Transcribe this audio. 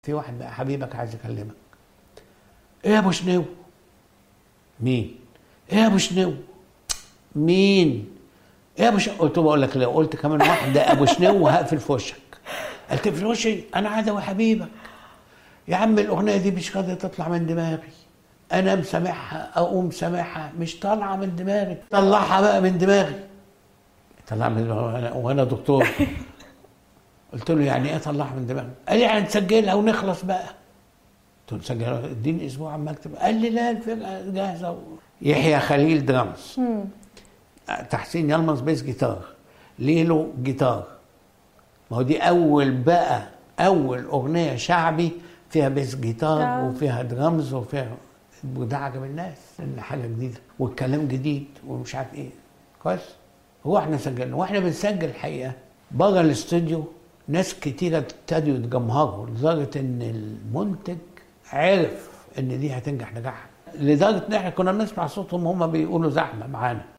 في واحد بقى حبيبك عايز يكلمك ايه يا ابو شنو مين ايه يا ابو شنو مين ايه يا ابو شنو قلت له بقول لك لو قلت كمان واحده ابو شنو هقفل في وشك قلت في وشي انا عدوي حبيبك يا عم الاغنيه دي مش قادره تطلع من دماغي انا مسامحها اقوم سامحها مش طالعه من دماغي طلعها بقى من دماغي طلعها من دماغي وانا, وأنا دكتور قلت له يعني ايه طلعها من دماغي قال لي يعني نسجلها ونخلص بقى قلت له نسجلها اديني اسبوع عم اكتب قال لي لا الفرقه جاهزه يحيى خليل درامز تحسين يلمس بيس جيتار ليلو جيتار ما هو دي اول بقى اول اغنيه شعبي فيها بيس جيتار آه. وفيها درامز وفيها وده عجب الناس ان حاجه جديده والكلام جديد ومش عارف ايه كويس هو احنا سجلنا واحنا بنسجل الحقيقه بره الاستوديو ناس كتيره ابتدوا يتجمهروا لدرجه ان المنتج عرف ان دي هتنجح نجاح لدرجه ان احنا كنا بنسمع صوتهم هم بيقولوا زحمه معانا